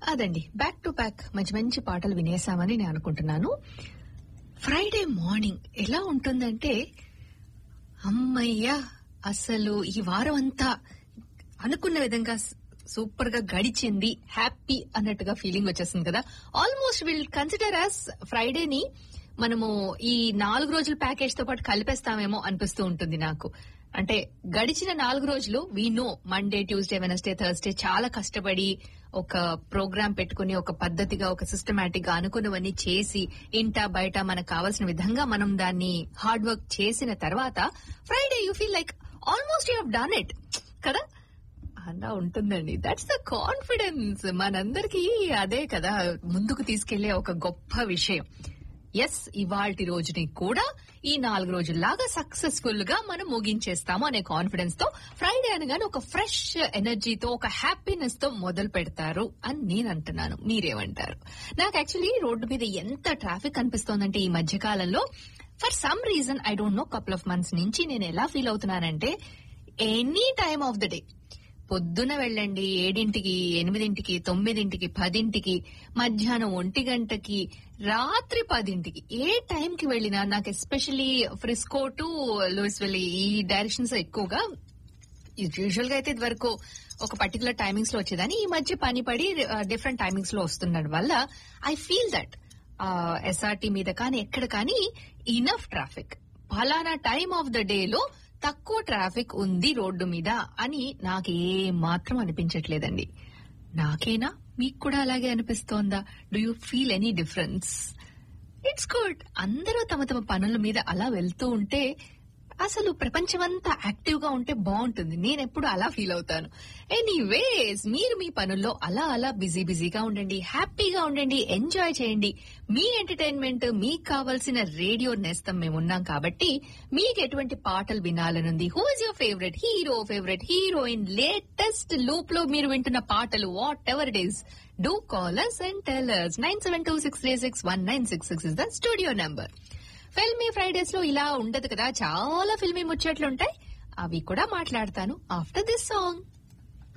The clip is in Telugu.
అదండి బ్యాక్ టు బ్యాక్ మంచి మంచి పాటలు వినేసామని నేను అనుకుంటున్నాను ఫ్రైడే మార్నింగ్ ఎలా ఉంటుందంటే అమ్మయ్యా అసలు ఈ వారం అంతా అనుకున్న విధంగా సూపర్ గా గడిచింది హ్యాపీ అన్నట్టుగా ఫీలింగ్ వచ్చేస్తుంది కదా ఆల్మోస్ట్ విల్ కన్సిడర్ యాజ్ ఫ్రైడేని మనము ఈ నాలుగు రోజుల ప్యాకేజ్ తో పాటు కలిపేస్తామేమో అనిపిస్తూ ఉంటుంది నాకు అంటే గడిచిన నాలుగు రోజులు we know Monday Tuesday Wednesday Thursday చాలా కష్టపడి ఒక ప్రోగ్రామ్ పెట్టుకుని ఒక పద్ధతిగా ఒక సిస్టమేటిక్ గా అనుకున్నవన్నీ చేసి ఇంట బయట మనకు కావాల్సిన విధంగా మనం దాన్ని హార్డ్ వర్క్ చేసిన తర్వాత Friday you feel like almost you have done it కదా అలా ఉంటుందండి దట్స్ ద కాన్ఫిడెన్స్ మనందరికీ అదే కదా ముందుకు తీసుకెళ్లే ఒక గొప్ప విషయం ఎస్ ఇవాల్టి రోజుని కూడా ఈ నాలుగు రోజుల్లాగా సక్సెస్ఫుల్ గా మనం ముగించేస్తాము అనే కాన్ఫిడెన్స్ తో ఫ్రైడే అనగానే ఒక ఫ్రెష్ ఎనర్జీతో ఒక హ్యాపీనెస్ తో మొదలు పెడతారు అని నేను అంటున్నాను మీరేమంటారు నాకు యాక్చువల్లీ రోడ్డు మీద ఎంత ట్రాఫిక్ అనిపిస్తోందంటే ఈ మధ్య కాలంలో for some reason I don't know couple of months నుంచి నేను ఎలా ఫీల్ అవుతున్నానంటే any time of the day పొద్దున వెళ్ళండి ఏడింటికి ఎనిమిదింటికి తొమ్మిదింటికి పదింటికి మధ్యాహ్నం ఒంటి గంటకి రాత్రి పదింటికి ఏ టైంకి వెళ్ళినా నాకు especially Frisco to Lewisville ఈ డైరెక్షన్స్ ఎక్కువగా యూజువల్ గా అయితే ఇది వరకు ఒక పర్టికులర్ టైమింగ్స్ లో వచ్చేదాన్ని ఈ మధ్య పని పడి డిఫరెంట్ టైమింగ్స్ లో వస్తున్నాడు వల్ల ఐ ఫీల్ దట్ ఎస్ఆర్టీ మీద కానీ ఎక్కడ కానీ ఇనఫ్ ట్రాఫిక్ ఫలానా టైమ్ ఆఫ్ ద డే లో తక్కువ ట్రాఫిక్ ఉంది రోడ్డు మీద అని నాకు ఏ మాత్రం అనిపించట్లేదండి నాకేనా మీకు కూడా అలాగే అనిపిస్తోందా do you feel any difference it's good అందరూ తమ తమ పనుల మీద అలా వెళ్తూ ఉంటే అసలు ప్రపంచమంతా యాక్టివ్ గా ఉంటే బాగుంటుంది నేను ఎప్పుడు అలా ఫీల్ అవుతాను ఎనీవేస్ మీరు మీ పనుల్లో అలా అలా బిజీ బిజీగా ఉండండి హ్యాపీగా ఉండండి ఎంజాయ్ చేయండి మీ ఎంటర్టైన్మెంట్ మీకు కావాల్సిన రేడియో నేస్తం మేము ఉన్నాం కాబట్టి మీకు ఎటువంటి పాటలు వినాలనుంది who is your favourite hero favourite heroine latest loop లో మీరు వింటున్న పాటలు whatever it is do callers and tellers nine seven two six three six one nine six six is the studio number filmy Fridays లో ఇలా ఉండదు కదా చాలా ఫిల్మీ ముచ్చట్లు ఉంటాయి అవి కూడా మాట్లాడతాను ఆఫ్టర్ దిస్ సాంగ్